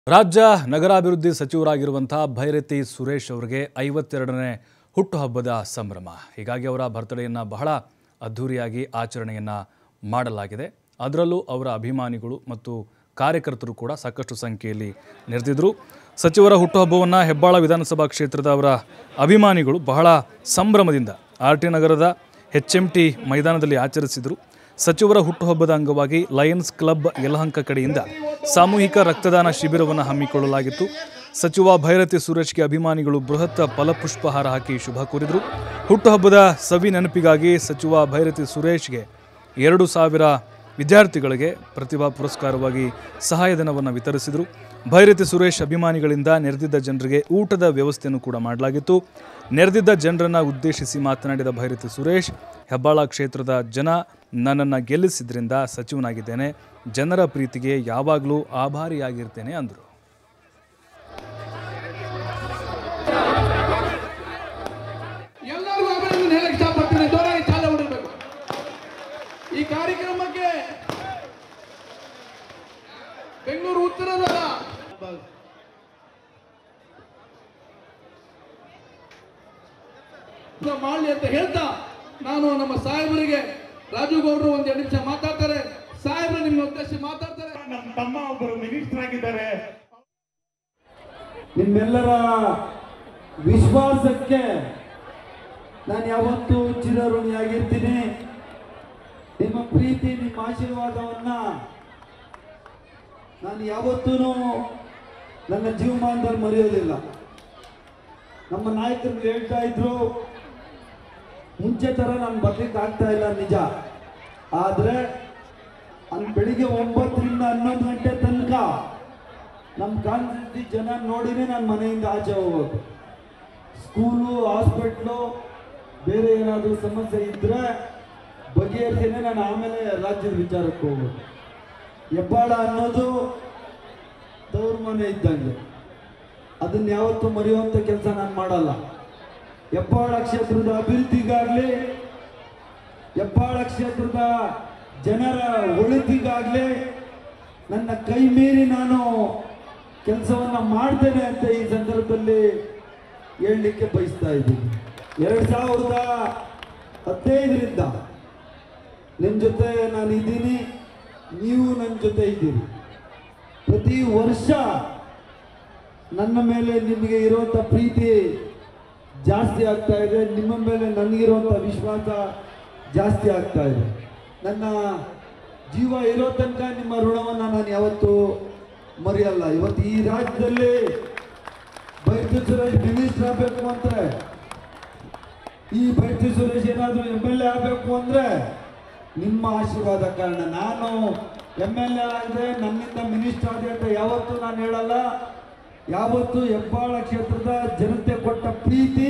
ರಾಜ್ಯ ನಗರಾಭಿವೃದ್ಧಿ ಸಚಿವರಾಗಿರುವಂತಹ ಭೈರತಿ ಸುರೇಶ್ ಅವರಿಗೆ ಐವತ್ತೆರಡನೇ ಹುಟ್ಟುಹಬ್ಬದ ಸಂಭ್ರಮ ಹೀಗಾಗಿ ಅವರ ಬರ್ತ್ಡೇಯನ್ನು ಬಹಳ ಅದ್ಧೂರಿಯಾಗಿ ಆಚರಣೆಯನ್ನು ಮಾಡಲಾಗಿದೆ ಅದರಲ್ಲೂ ಅವರ ಅಭಿಮಾನಿಗಳು ಮತ್ತು ಕಾರ್ಯಕರ್ತರು ಕೂಡ ಸಾಕಷ್ಟು ಸಂಖ್ಯೆಯಲ್ಲಿ ನೆರೆದಿದ್ದರು ಸಚಿವರ ಹುಟ್ಟುಹಬ್ಬವನ್ನು ಹೆಬ್ಬಾಳ ವಿಧಾನಸಭಾ ಕ್ಷೇತ್ರದ ಅವರ ಅಭಿಮಾನಿಗಳು ಬಹಳ ಸಂಭ್ರಮದಿಂದ ಆರ್ ಟಿ ನಗರದ ಎಚ್ ಎಂ ಟಿ ಮೈದಾನದಲ್ಲಿ ಆಚರಿಸಿದರು ಸಚಿವರ ಹುಟ್ಟುಹಬ್ಬದ ಅಂಗವಾಗಿ ಲಯನ್ಸ್ ಕ್ಲಬ್ ಯಲಹಂಕ ಕಡೆಯಿಂದ ಸಾಮೂಹಿಕ ರಕ್ತದಾನ ಶಿಬಿರವನ್ನು ಹಮ್ಮಿಕೊಳ್ಳಲಾಗಿತ್ತು ಸಚಿವ ಭೈರತಿ ಸುರೇಶ್ಗೆ ಅಭಿಮಾನಿಗಳು ಬೃಹತ್ ಫಲಪುಷ್ಪಹಾರ ಹಾಕಿ ಶುಭ ಕೋರಿದರು ಹುಟ್ಟುಹಬ್ಬದ ಸವಿ ನೆನಪಿಗಾಗಿ ಸಚಿವ ಭೈರತಿ ಸುರೇಶ್ಗೆ ಎರಡು ಸಾವಿರ ವಿದ್ಯಾರ್ಥಿಗಳಿಗೆ ಪ್ರತಿಭಾ ಪುರಸ್ಕಾರವಾಗಿ ಸಹಾಯಧನವನ್ನು ವಿತರಿಸಿದರು ಭೈರತಿ ಸುರೇಶ್ ಅಭಿಮಾನಿಗಳಿಂದ ನೆರೆದಿದ್ದ ಜನರಿಗೆ ಊಟದ ವ್ಯವಸ್ಥೆಯನ್ನು ಕೂಡ ಮಾಡಲಾಗಿತ್ತು ನೆರೆದಿದ್ದ ಜನರನ್ನು ಉದ್ದೇಶಿಸಿ ಮಾತನಾಡಿದ ಭೈರತಿ ಸುರೇಶ್ ಹೆಬ್ಬಾಳ ಕ್ಷೇತ್ರದ ಜನ ನನ್ನನ್ನು ಗೆಲ್ಲಿಸಿದ್ರಿಂದ ಸಚಿವನಾಗಿದ್ದೇನೆ ಜನರ ಪ್ರೀತಿಗೆ ಯಾವಾಗಲೂ ಆಭಾರಿಯಾಗಿರ್ತೇನೆ ಅಂದರು ಎಲ್ಲರಿಗೂ ಅಭಿನಂದನೆ ಹೇಳಕ್ ಇಷ್ಟಪಡ್ತೀನಿ ಜೋರಾಗಿ ಚಾಲ ಹೊಡಿಬೇಕು ಈ ಕಾರ್ಯಕ್ರಮಕ್ಕೆ ಬೆಂಗಳೂರು ಉತ್ತರದ ಮಾಡಲಿ ಅಂತ ಹೇಳ್ತಾ ನಾನು ನಮ್ಮ ಸಾಹೇಬರಿಗೆ ರಾಜು ಗೌಡ್ರು ಒಂದ್ ಎರಡು ನಿಮಿಷ ಮಾತಾಡ್ತಾರೆ ಸಾಹೇಬರು ನಿಮ್ಮ ಉದ್ದೇಶ ಮಾತಾಡ್ತಾರೆ ನಮ್ಮ ತಮ್ಮ ಒಬ್ಬರು ಮಿನಿಸ್ಟರ್ ಆಗಿದ್ದಾರೆ ನಿಮ್ಮೆಲ್ಲರ ವಿಶ್ವಾಸಕ್ಕೆ ನಾನು ಯಾವತ್ತೂ ಚಿರಋಣಿಯಾಗಿರ್ತೀನಿ ನಿಮ್ಮ ಪ್ರೀತಿ ನಿಮ್ಮ ಆಶೀರ್ವಾದವನ್ನ ನಾನು ಯಾವತ್ತೂ ನನ್ನ ಜೀವಮಾನದಲ್ಲಿ ಮರೆಯೋದಿಲ್ಲ ನಮ್ಮ ನಾಯಕರು ಹೇಳ್ತಾ ಇದ್ರು ಮುಂಚೆ ಥರ ನಾನು ಬರ್ಲಿಕ್ಕೆ ಆಗ್ತಾ ಇಲ್ಲ ನಿಜ ಆದರೆ ಅಲ್ಲಿ ಬೆಳಿಗ್ಗೆ ಒಂಬತ್ತರಿಂದ ಹನ್ನೊಂದು ಗಂಟೆ ತನಕ ನಮ್ಮ ಕಾನ್ಸ್ಟಿಟ್ಯೂನ್ಸಿ ಜನ ನೋಡಿನೇ ನಾನು ಮನೆಯಿಂದ ಆಚೆ ಹೋಗೋದು ಸ್ಕೂಲು ಹಾಸ್ಪಿಟ್ಲು ಬೇರೆ ಏನಾದರೂ ಸಮಸ್ಯೆ ಇದ್ದರೆ ಬಗೆಹರಿಸಿನೇ ನಾನು ಆಮೇಲೆ ರಾಜ್ಯದ ವಿಚಾರಕ್ಕೆ ಹೋಗೋದು ಹೆಬ್ಬಾಳ ಅನ್ನೋದು ತವ್ರ ಮನೆ ಇದ್ದಂಗೆ ಅದನ್ನ ಯಾವತ್ತೂ ಮರೆಯುವಂಥ ಕೆಲಸ ನಾನು ಮಾಡಲ್ಲ ಹೆಬ್ಬಾಳ ಕ್ಷೇತ್ರದ ಅಭಿವೃದ್ಧಿಗಾಗಲಿ ಹೆಬ್ಬಾಳ ಕ್ಷೇತ್ರದ ಜನರ ಒಳಿತಿಗಾಗಲಿ ನನ್ನ ಕೈ ಮೀರಿ ನಾನು ಕೆಲಸವನ್ನ ಮಾಡ್ತೇನೆ ಅಂತ ಈ ಸಂದರ್ಭದಲ್ಲಿ ಹೇಳಲಿಕ್ಕೆ ಬಯಸ್ತಾ ಇದ್ದೀನಿ ಎರಡು ಸಾವಿರದ ಹದಿನೈದರಿಂದ ನಿಮ್ಮ ಜೊತೆ ನಾನು ಇದ್ದೀನಿ ನೀವು ನನ್ನ ಜೊತೆ ಇದ್ದೀರಿ ಪ್ರತಿ ವರ್ಷ ನನ್ನ ಮೇಲೆ ನಿಮಗೆ ಇರುವಂಥ ಪ್ರೀತಿ ಜಾಸ್ತಿ ಆಗ್ತಾ ಇದೆ ನಿಮ್ಮ ಮೇಲೆ ನನಗಿರುವಂಥ ವಿಶ್ವಾಸ ಜಾಸ್ತಿ ಆಗ್ತಾ ಇದೆ ನನ್ನ ಜೀವ ಇರೋ ತನಕ ನಿಮ್ಮ ಋಣವನ್ನು ನಾನು ಯಾವತ್ತೂ ಮರೆಯಲ್ಲ ಇವತ್ತು ಈ ರಾಜ್ಯದಲ್ಲಿ ಬೈತು ಸುರೇಶ್ ಮಿನಿಸ್ಟರ್ ಆಗಬೇಕು ಅಂದರೆ ಈ ಬೈತು ಸುರೇಶ್ ಏನಾದರೂ ಎಮ್ ಎಲ್ ಎ ಆಗಬೇಕು ಅಂದರೆ ನಿಮ್ಮ ಆಶೀರ್ವಾದ ಕಾರಣ ನಾನು ಎಮ್ ಎಲ್ ಎ ಆಗಿದೆ ನನ್ನಿಂದ ಮಿನಿಸ್ಟರ್ ಆದೆ ಅಂತ ಯಾವತ್ತೂ ನಾನು ಹೇಳಲ್ಲ ಯಾವತ್ತೂ ಹೆಬ್ಬಾಳ ಕ್ಷೇತ್ರದ ಜನತೆ ಕೊಟ್ಟ ಪ್ರೀತಿ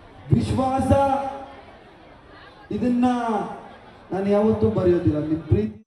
ವಿಶ್ವಾಸ ಇದನ್ನ ನಾನು ಯಾವತ್ತೂ ಮರೆಯೋದಿಲ್ಲ ನಿಮ್ಮ ಪ್ರೀತಿ